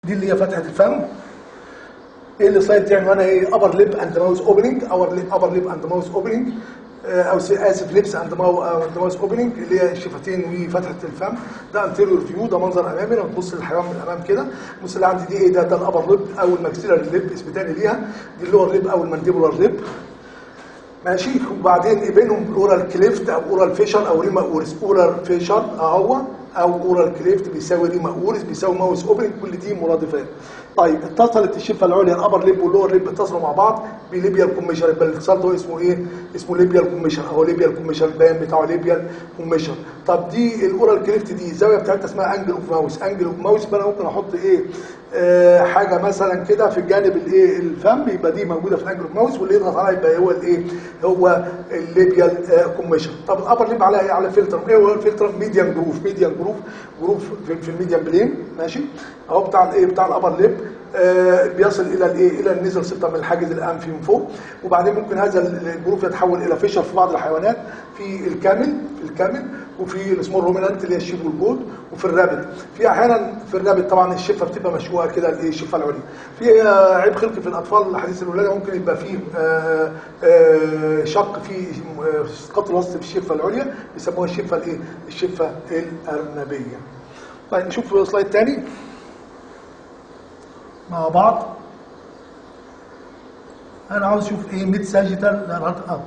دي اللي هي فتحه الفم ايه اللي سلايد دي عنوانها ايه ابر ليب اند ماوس اوبننج ابر ليب ابر ليب اند ماوس اوبننج او س- اسف ليبس اند ماوس اوبننج اللي هي الشفتين وفتحه الفم ده انتيريور فيو ده منظر امامي لما تبص للحيوان من الامام كده بص اللي عندي دي ايه ده ده الابر ليب او الماكسيلر ليب اسم تاني ليها دي اللور ليب او المانديبولار ليب ماشي وبعدين بينهم اورال كليفت او اورال فيشر او ريما اورس اورال فيشر اهو او اورال كليفت بيساوي ريما اورس بيساوي ماوس اوبننج كل دي مرادفات طيب اتصلت الشفه العليا الابر ليب واللور ليب اتصلوا مع بعض بليبيال كوميشن يبقى الاتصال ده اسمه ايه اسمه ليبيال كوميشن اهو ليبيال كوميشن البيان بتاعه ليبيال كوميشن طب دي الاورال كليفت دي الزاويه بتاعتها اسمها انجل اوف ماوس انجل اوف ماوس يبقى انا ممكن احط ايه آه حاجه مثلا كده في الجانب الايه الفم يبقى دي موجوده في الانجل اوف ماوس واللي يضغط عليها يبقى هو الايه هو الليبيال آه كوميشن طب الابر ليب على ايه على فلتر ايه هو الفلتر ميديان جروف ميديان جروف جروف في, في الميديان بلين ماشي اهو بتاع الايه بتاع الابر ليب آه بيصل الى الايه الى النزل سته من الحاجز الانفي من فوق وبعدين ممكن هذا الجروف يتحول الى فيشر في بعض الحيوانات في الكامل في الكامل وفي السمول رومينانت اللي هي الشيب والجود وفي الرابد في احيانا في الرابد طبعا الشفه بتبقى مشقوقه كده الايه الشفه العليا في آه، عيب خلقي في الاطفال حديث الولاده ممكن يبقى فيه آه، آه، شق في آه، قطر وسط في الشفه العليا بيسموها الشفه الايه الشفه الارنبيه طيب نشوف سلايد تاني مع بعض انا عاوز اشوف ايه ميد ساجيتال اه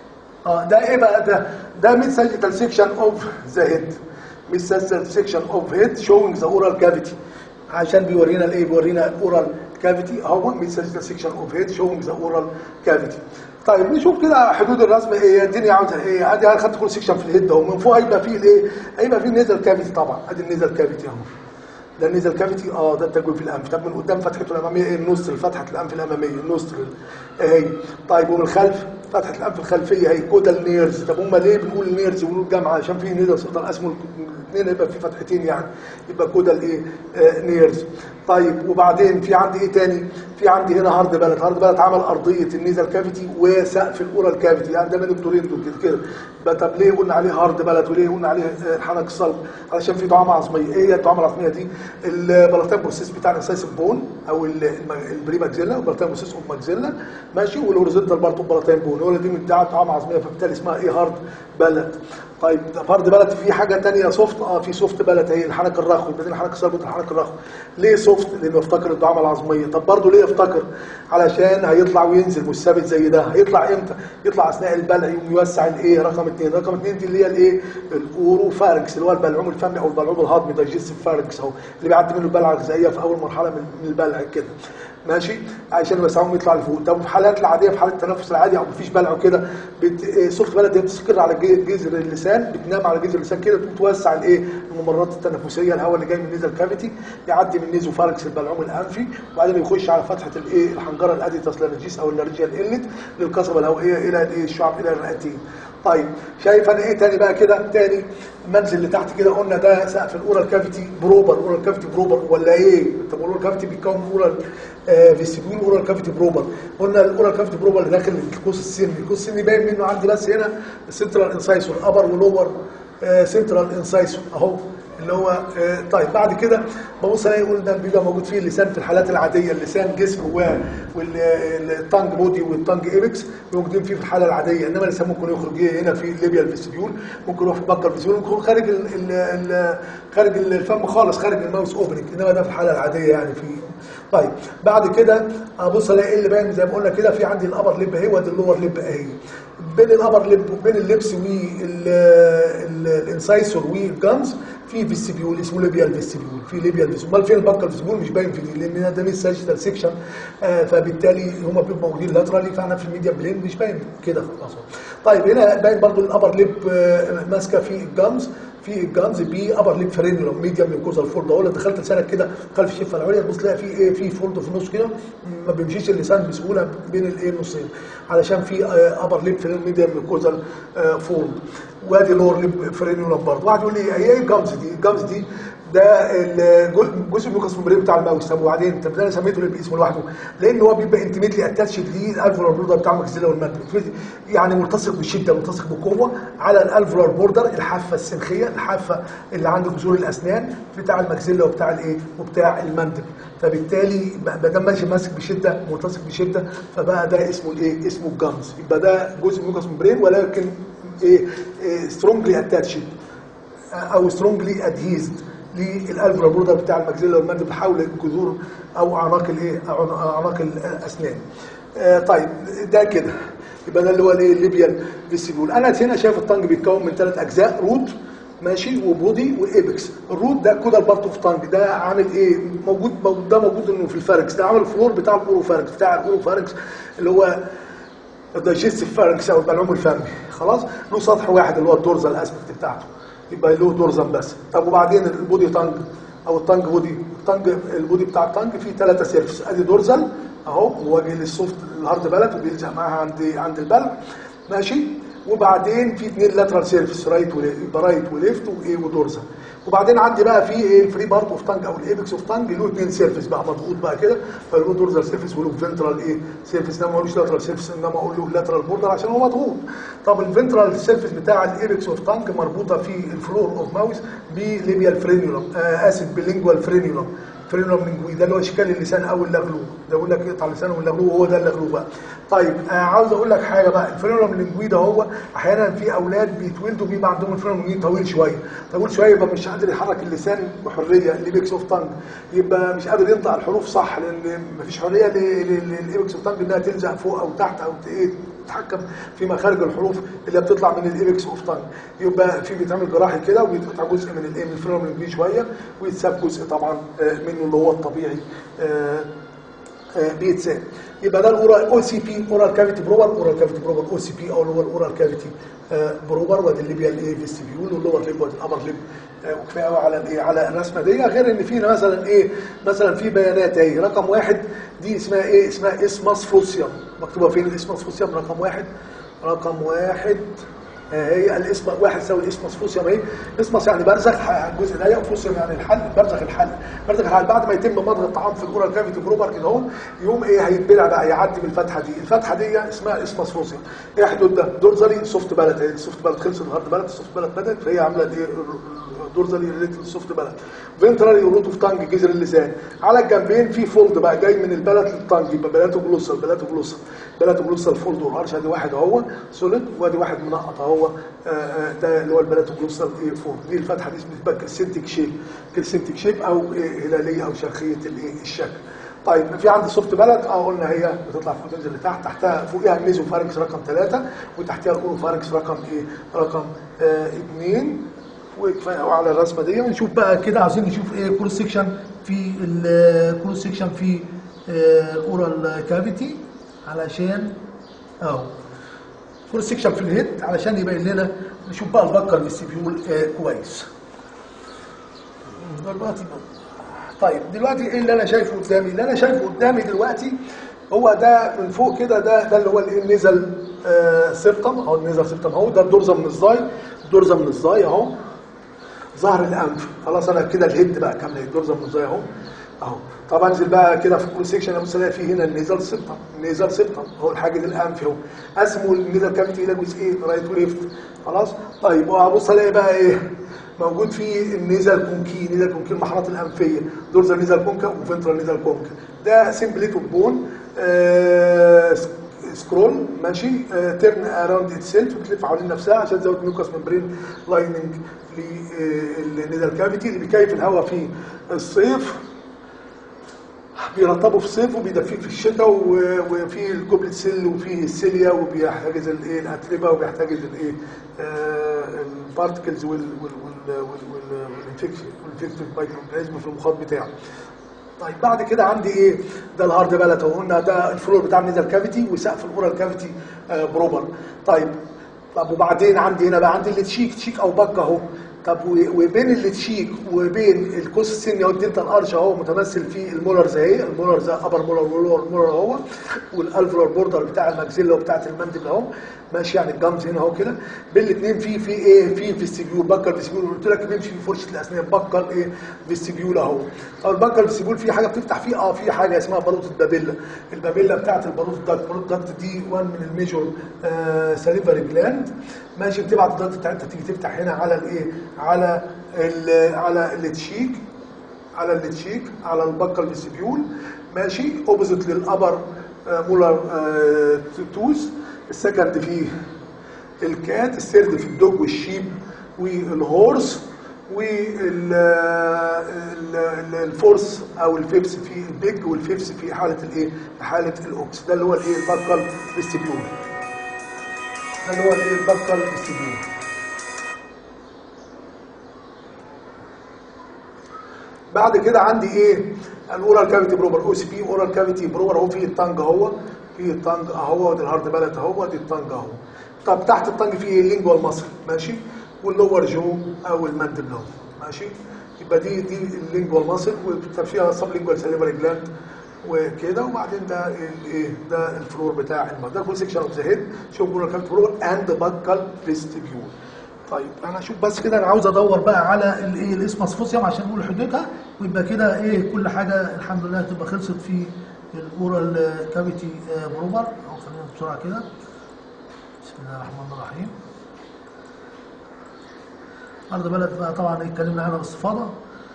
اه ده ايه بقى ده ده ميد ساجيتال سيكشن اوف ذا هيد ميد ساجيتال سيكشن اوف هيد شوينج ذا اورال كافيتي عشان بيورينا الايه بيورينا الاورال كافيتي اهو ميد ساجيتال سيكشن اوف هيد شوينج ذا اورال كافيتي طيب نشوف كده حدود الرسم ايه الدنيا عاوزه ايه ادي انا خدت كل سيكشن في الهيد اهو من فوق هيبقى فيه الايه هيبقى فيه النيزل كافيتي طبعا ادي النيزل كافيتي اهو ده النيزل كافيتي اه ده التجويف الانف طب من قدام فتحته الاماميه ايه النوسترل فتحه الانف الاماميه النوسترل اهي طيب ومن الخلف فتحه الانف الخلفيه اهي كودال نيرز طب هم ليه بنقول نيرز ونقول جامعه عشان في نيزل صدر اسمه الاثنين يبقى في فتحتين يعني يبقى كودال ايه آه نيرز طيب وبعدين في عندي ايه تاني في عندي هنا هارد بلد هارد بلد عمل ارضيه النيزل كافيتي وسقف الاورال كافيتي يعني ده من دكتورين دول كده كده بقى طب ليه قلنا عليه هارد بلد وليه قلنا عليه آه، حنك الصلب علشان في دعامه عظميه ايه هي الدعامه العظميه دي البلاتين بروسيس بتاع الانسايس بون او ال- الم- البري ماكسيلا والبلاتين بروسيس اوف ماكسيلا ماشي والهوريزونتال برضه بلاتين بون هو دي من دعامه دعامه عظميه فبالتالي اسمها ايه هارد بلد طيب ده هارد بلد في حاجه تانية سوفت اه في سوفت بلد هي الحنك الرخوي بدل الحنك الصلب والحنك الرخوي ليه سوفت لانه يفتكر الدعامه العظميه طب برضه ليه يفتكر علشان هيطلع وينزل مش ثابت زي ده هيطلع امتى يطلع اثناء البلع يقوم يوسع الايه رقم اثنين رقم اثنين دي اللي هي الايه الاوروفارنكس اللي هو البلعوم الفمي او البلعوم الهضمي دايجستيف فارنكس اهو اللي بيعدي منه البلعه الغذائيه في اول مرحله من من البلع كده ماشي عشان يوسعهم يطلع لفوق طب في الحالات العاديه في حاله التنفس العادي او مفيش بلع وكده بت... إيه، سلطه بلد دي بتستقر على جي- جذر اللسان بتنام على جذر اللسان كده تقوم توسع الايه الممرات التنفسيه الهواء اللي جاي من النيزل كافيتي يعدي من نيزو فاركس البلعوم الانفي وبعدين يخش على فتحه الايه الحنجره الاديتاس لارنجيس او اللارنجيال اليت للقصبه الهوائيه الى الايه الشعب الى الرئتين طيب شايف انا ايه تاني بقى كده تاني المنزل اللي تحت كده قلنا ده سقف الاورال كافيتي بروبر اورال كافيتي بروبر ولا ايه طب الاورال كافيتي بيتكون من اورال آه فيستيبول اورال كافيتي بروبر قلنا الاورال كافيتي بروبر اللي داخل القوس السني القوس السني باين منه عندي بس هنا السنترال انسايسور ابر ولور سنترال انسايسور اهو اللي هو آه، طيب بعد كده ببص الاقي يقول ده بيبقى موجود فيه اللسان في الحالات العاديه اللسان جسم جواه والتانج بودي والتانج ايبكس موجودين فيه في الحاله العاديه انما اللسان ممكن يخرج إيه هنا في الليبيال فيستيبيول ممكن يروح في بكر فيستيبيول ممكن يكون خارج ال ال ال خارج الفم خالص خارج الماوس اوبننج انما ده في الحاله العاديه يعني في طيب بعد كده ابص الاقي ايه اللي باين زي ما قلنا كده في عندي الابر ليب اهي وادي اللور ليب اهي بين الابر ليب وبين اللبس والانسايسور والجانز في فيستيبيول اسمه ليبيال فيستيبيول في ليبيال فيستيبيول امال فين البكر فيستيبيول مش باين في دي لان ده مش ساجيتال سيكشن آه فبالتالي هم بيبقوا موجودين لاترالي فاحنا في الميديا بلين مش باين كده خلاص طيب هنا باين برضو الابر ليب آه ماسكه في الجانز في الجانز بي ابر ليب فرينولم ميديم ميوكوزال فولد اهو لو دخلت لسانك كده خلف الشفه العليا تبص تلاقي في ايه في فولد في النص كده ما بيمشيش اللسان بسهوله بين الايه النصين علشان في ابر ليب فرينولم ميديم ميوكوزال فولد وادي لور ليب فرينولم برضه واحد يقول لي هي ايه الجامز دي الجامز دي ده الجزء الميوكس ممبرين بتاع الماوس طب وبعدين انت انا سميته ليه باسمه لوحده لان هو بيبقى انتميتلي اتاتشد للالفولار بوردر بتاع الماكسيلا والمادة يعني ملتصق بشده ملتصق بقوه على الالفولار بوردر الحافه السنخيه الحافه اللي عند جذور الاسنان بتاع الماكسيلا وبتاع الايه وبتاع المندب فبالتالي ما دام ماشي ماسك بشده ملتصق بشده فبقى ده اسمه الايه اسمه الجامز يبقى ده جزء ميوكس ممبرين ولكن ايه سترونجلي اتاتشد او سترونجلي ادهيزد للالفولار بوردر بتاع الماكسيلا والمندب حول الجذور او اعناق الايه اعناق الاسنان آه طيب ده كده يبقى ده اللي هو الايه الليبيال فيستيبول انا هنا شايف الطنج بيتكون من ثلاث اجزاء روت ماشي وبودي وايبكس الروت ده كودال بارت اوف تانج ده عامل ايه موجود ده موجود انه في الفاركس ده عامل الفلور بتاع الاوروفاركس بتاع الاوروفاركس اللي هو الدايجستيف فاركس او البلعوم الفمي خلاص له سطح واحد اللي هو الدورزال الاسبكت بتاعته يبقى له دورزال بس طب وبعدين البودي تانج او التانج بودي التانج البودي بتاع التانج فيه ثلاثه سيرفس ادي دورزال اهو مواجه للسوفت الهارد بلد وبيلزق معاها عند عند البلع ماشي وبعدين في اثنين لاترال سيرفيس رايت يبقى رايت وليفت وايه ودورزال وبعدين عندي بقى في ايه الفري بارت اوف تانج او الايبكس اوف تانج له اثنين سيرفيس بقى مضغوط بقى كده فله دورزال سيرفيس وله فنترال ايه سيرفيس انما ملوش لاترال سيرفيس انما اقول له لاترال بوردر عشان هو مضغوط طب الفنترال سيرفيس بتاع الايبكس اوف تانج مربوطه في الفلور اوف ماوس بليبيال فرينيولم آه اسف بلينجوال فرينيولم فرينولم لينجوي ده اللي هو اشكال اللسان او اللغلوب ده بيقول لك يقطع لسانه واللغلوب وهو ده اللغلوب بقى طيب آه عاوز اقول لك حاجه بقى الفرينولم لينجوي ده هو احيانا في اولاد بيتولدوا بيبقى عندهم الفرينولم لينجوي طويل شويه طويل شويه يبقى مش قادر يحرك اللسان بحريه الايبكس اوف تانج يبقى مش قادر ينطق الحروف صح لان مفيش حريه للايبكس اوف تانج انها تلزق فوق او تحت او ايه تتحكم في مخارج الحروف اللي بتطلع من الايبكس اوف تانج يبقى في بيتعمل جراحي كده وبيتقطع جزء من الايه من الفرينولم لينجوي شويه ويتساب جزء طبعا منه اللي هو الطبيعي بيتساب يبقى ده الاورال او سي بي اورال كافيتي بروبر اورال كافيتي بروبر او سي بي او اللي هو الاورال كافيتي بروبر وادي الليبيال ايه فيستيبيول واللور ليب وادي الابر ليب وكفايه قوي على الايه على الرسمه دي غير ان في مثلا ايه مثلا في بيانات اهي رقم واحد دي اسمها ايه اسمها اسماس فوسيوم مكتوبه فين الاسماس فوسيوم رقم واحد رقم واحد هي الاسم واحد يساوي الاسم فوسيوم اهي اسمس يعني برزخ الجزء ضيق وفوسيوم يعني الحل برزخ الحل برزخ الحل بعد ما يتم مضغ الطعام في الاورال كافيتي بروبر كده اهو يقوم ايه هيتبلع بقى يعدي من الفتحه دي الفتحه دي اسمها اسمس فوسيوم ايه حدود ده دورزالي سوفت بلد اهي السوفت بلد خلص الهارد بلد السوفت بلد بدات فهي عامله ايه دورزالي ريليتد سوفت بلد فنترالي روت اوف تانج جذر اللسان على الجنبين في فولد بقى جاي من البلد للتانج يبقى بلاتو جلوسال بلاتو جلوسال بلاتو جلوسال فولد والهرش ادي واحد اهو سوليد وادي واحد منقط اهو ده اللي هو البلاتو جلوسال ايه فولد دي الفتحه دي اسمها كرسنتيك شيب كرسنتيك شيب او إيه هلاليه او شرخيه الايه الشكل طيب في عندي سوفت بلد اه قلنا هي بتطلع فوق تنزل لتحت تحتها فوقيها الميزو فارنكس رقم ثلاثة وتحتها الاورو فارنكس رقم ايه رقم آه اثنين وكفايه قوي على الرسمه دي ونشوف بقى كده عايزين نشوف ايه كروس سيكشن في الكروس سيكشن في اورال كافيتي علشان اهو كروس سيكشن في الهيد علشان يبين لنا نشوف بقى البكر والسيبيول آه كويس دلوقتي طيب دلوقتي ايه اللي انا شايفه قدامي اللي انا شايفه قدامي دلوقتي هو ده من فوق كده ده ده اللي هو النزل آه سيبتم اهو النزل سيبتم اهو ده الدرزه من الزاي الدرزه من الزاي اهو ظهر الانف خلاص انا كده الهيد بقى كامله الدرزه من الزاي اهو اهو طب انزل بقى كده في كل سيكشن ابص الاقي فيه هنا النيزل سيبتم النيزل سيبتم هو الحاجز الانف اهو اسمه النيزل كافيتي الى جزئين رايت وليفت خلاص طيب وابص الاقي بقى ايه موجود فيه النيزل كونكي نيزل كونكي المحرات الانفيه دورزال نيزل كونكا وفنترال نيزل كونكا ده سيمبليت بون آه سكرول ماشي آه تيرن اراوند اتسيلف بتلف حوالين نفسها عشان تزود ميوكاس ممبرين لايننج للنيزل كافيتي اللي بيكيف الهواء في الصيف بيرطبه في الصيف وبيدفيه في الشتاء وفي الجوبلت سيل وفيه السيليا وبيحتاجز الايه الاتربه وبيحتاجز الايه البارتكلز والانفكشن والانفكتيف مايكرو اورجانيزم في المخاط بتاعه طيب بعد كده عندي ايه ده الهارد بالات اهو قلنا ده الفلور بتاع النيزل كافيتي وسقف الاورال كافيتي آه بروبر طيب طب وبعدين عندي هنا بقى عندي اللي تشيك تشيك او بكه اهو طب و- وبين التشيك وبين الكوس السني او الدنتال ارش اهو متمثل في المولرز اهي المولرز ابر مولر ولور مولر اهو والالفولار بوردر بتاع الماكسيلا وبتاعت المندل اهو ماشي يعني الجامز هنا اهو كده بين الاثنين في في ايه في فيستيبيول بكر فيستيبيول قلت لك بيمشي في فرشه الاسنان بكر ايه فيستيبيول اهو طب البكر فيستيبيول في حاجه بتفتح فيه اه في حاجه اسمها باروت البابيلا البابيلا بتاعت الباروت داكت الباروت داكت دي وان من الميجور آه ساليفري جلاند ماشي بتبعت الداكت بتاعتها تيجي تفتح هنا على الايه على ال على التشيك على التشيك على البكر فيستيبيول ماشي اوبوزيت للابر مولر توز السكند فيه الكات السرد في الدوج والشيب والهورس والفورس او الفيبس في البيج والفيبس في حاله الايه في حاله الاوكس ده اللي هو الايه البكر فيستيبيول ده اللي هو الايه البكر فيستيبيول بعد كده عندي ايه الاورال كافيتي بروبر او سي بي اورال كافيتي بروبر اهو في التانج اهو في التانج اهو دي الهارد بالت اهو دي التانج اهو طب تحت التانج في ايه اللينجوال ماسل ماشي واللور جو او الماندل لو ماشي يبقى دي دي اللينجوال ماسل وفيها سب لينجوال سليفري جلاند وكده وبعدين ده الايه ده الفلور بتاع الماء ده كل سيكشن اوف ذا هيد شوف اورال كافيتي بروبر اند باكال فيستيبيول طيب انا اشوف بس كده انا عاوز ادور بقى على الايه الاسمس فوسيوم عشان نقول حدودها ويبقى كده ايه كل حاجه الحمد لله تبقى خلصت في الاورال كافيتي بروبر او خلينا بسرعه كده بسم الله الرحمن الرحيم ارض بلد بقى طبعا اتكلمنا عنها باستفاضه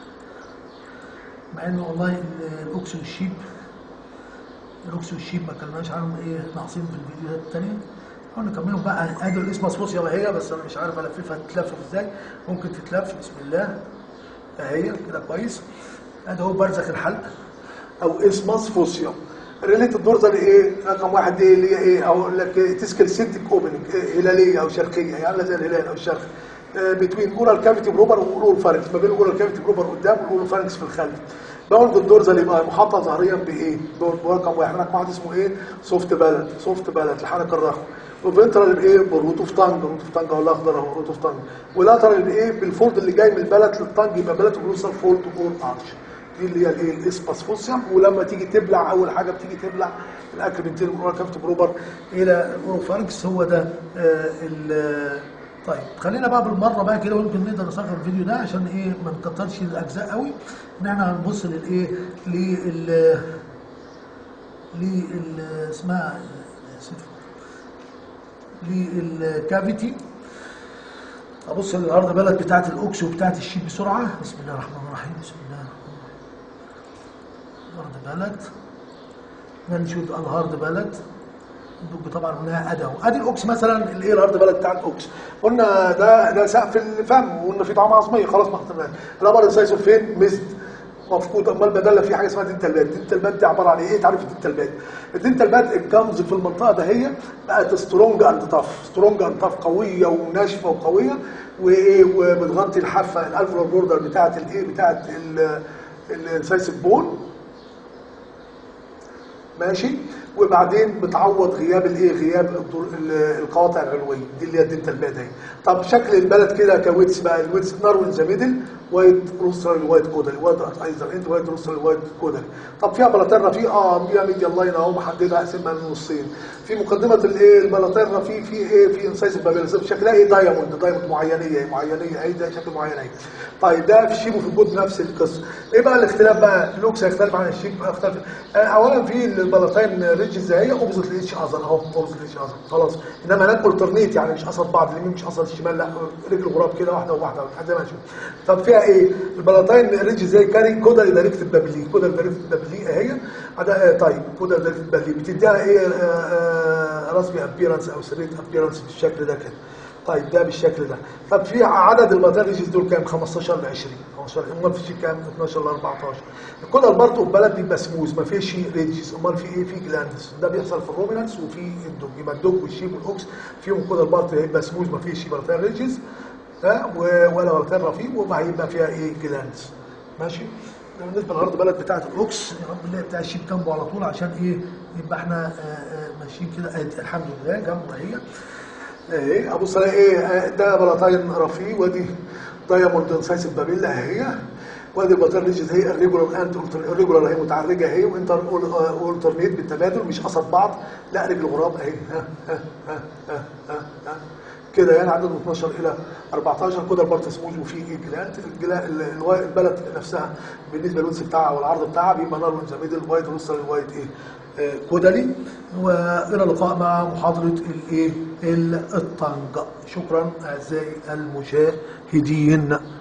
مع ان والله ال- الاوكس والشيب الاوكس والشيب ما اتكلمناش عنهم ايه ناقصين في الفيديوهات الثانيه نحاول نكملهم بقى ادي الاسم فوسيا وهي بس انا مش عارف الففها تتلفف ازاي ممكن تتلف بسم الله اهي كده كويس ادي هو برزخ الحلق او اسمس فوسيا ريليت الدورزال ايه رقم واحد ايه اللي هي ايه اقول لك تسكل سيتك اوبننج هلاليه او شرقيه يعني عامله زي الهلال او الشرق بتوين اورال كافيتي بروبر واورال فارنكس ما بين الاورال كافيتي بروبر قدام والاورال فارنكس في الخلف باوند الدورزال يبقى محاطه ظهريا بايه برقم واحد رقم واحد اسمه ايه سوفت بالت سوفت بالت الحركه الرخوه وفنترال بايه بالروت اوف تانج روت اوف تانج او الاخضر اهو روت اوف تانج ولاترال بايه بالفولد اللي جاي من البلت للتانج يبقى بلت بروسال فولد اور ارش دي اللي هي الايه الاسباس فوسيوم ولما تيجي تبلع اول حاجه بتيجي تبلع الاكل من تيل الاورال كافت بروبر الى الاوروفاركس هو ده آه ال طيب خلينا بقى بالمره بقى كده ويمكن نقدر نصغر الفيديو ده عشان ايه ما نكترش الاجزاء قوي ان احنا هنبص للايه لل لل اسمها اسف للكافيتي ابص للارض بلد بتاعت الاوكس وبتاعت الشيب بسرعه بسم الله الرحمن الرحيم بسم الله الارض بلد ده نشوف الهارد بلد الدب طبعا هنا ادى ادي الاوكس مثلا الايه الارض بلد بتاع الاوكس قلنا ده ده سقف الفم وقلنا في طعام عظميه خلاص ما احتمال الامر سايسو فين مزد مفقود امال بدل في حاجه اسمها دينتال باد دينتال باد دي عباره عن ايه تعرف الدينتال باد الدينتال باد الجمز في المنطقه ده هي بقت سترونج اند تاف سترونج اند تاف قويه وناشفه وقويه وايه وبتغطي الحافه الالفولار بوردر بتاعه الايه بتاعه السايسك بون ماشي وبعدين بتعوض غياب الايه غياب الدور- ال- القواطع العلويه دي اللي هي الدنتال باد اهي طب شكل البلد كده كويتس بقى الويتس نارو ان ذا ميدل وايت روسترال وايت كودري وايت ايزر انت وايت روسترال وايت كودري طب فيها بلاتيرنا في اه فيها ميديا لاين اهو محدده اقسمها لنصين في مقدمه الايه البلاتيرنا في في ايه في انسايز بابيلس شكلها ايه دايموند دايموند معينيه معينيه اهي ده شكل معين اهي طيب ده في الشيب وفي الجود نفس القصه ايه بقى الاختلاف بقى اللوكس هيختلف عن الشيب هيختلف آه، اولا في البلاتين ريدجز هي اوبزيت لاتش اذر اهو اوبزيت لاتش اذر خلاص انما هناك الترنيت يعني مش قصد بعض اليمين مش قصد الشمال لا رجل غراب كده واحده وواحده زي ما نشوف طب فيها ايه البلاتين ريدجز زي كاري كودا دايركت بابلي كودا دايركت بابلي اهي عدا- آه، طيب كودا دايركت بابلي بتديها ايه آه، آه، رسمي ابيرنس او سريت ابيرنس بالشكل ده كده طيب ده بالشكل ده طب في عدد الماتيريالز دول كام 15 ل 20 15 امال في شيء كام 12 ل 14 الكودر برضه البلد بيبقى سموز ما فيش ريدجز امال في ايه في جلاندز ده بيحصل في الرومينانس وفي الدوج يبقى الدوج والشيب والاوكس فيهم كودر برضه هيبقى سموز ما فيش بلاتين ريدجز ها و- ولا بلاتين رفيع وهيبقى فيها ايه جلاندز ماشي ده بالنسبه للارض بلد بتاعه الاوكس يا رب نلاقي بتاع الشيب جنبه على طول عشان ايه يبقى احنا آه، آه، ماشيين كده آه، الحمد لله جنبه هي ايه ابص الاقي ايه آه، ده بلاطين رفيع ودي دايموند انسايسيف بابيلا هي وادي الباترنجز هي الريجولار انت الريجولار هي متعرجه اهي وانتر اولترنيت بالتبادل مش قصد بعض لا رجل غراب اهي ها ها ها ها ها ها كده يعني عدد من 12 الى 14 كده البارت سموز وفي ايه جلاند الجلا- ال- الوا- البلد نفسها بالنسبه للونس بتاعها والعرض بتاعها بيبقى نار ذا ميدل وايت ونص الوايت ايه آه، كودالي والى اللقاء مع محاضره الايه الطنجه شكرا اعزائي المشاهدين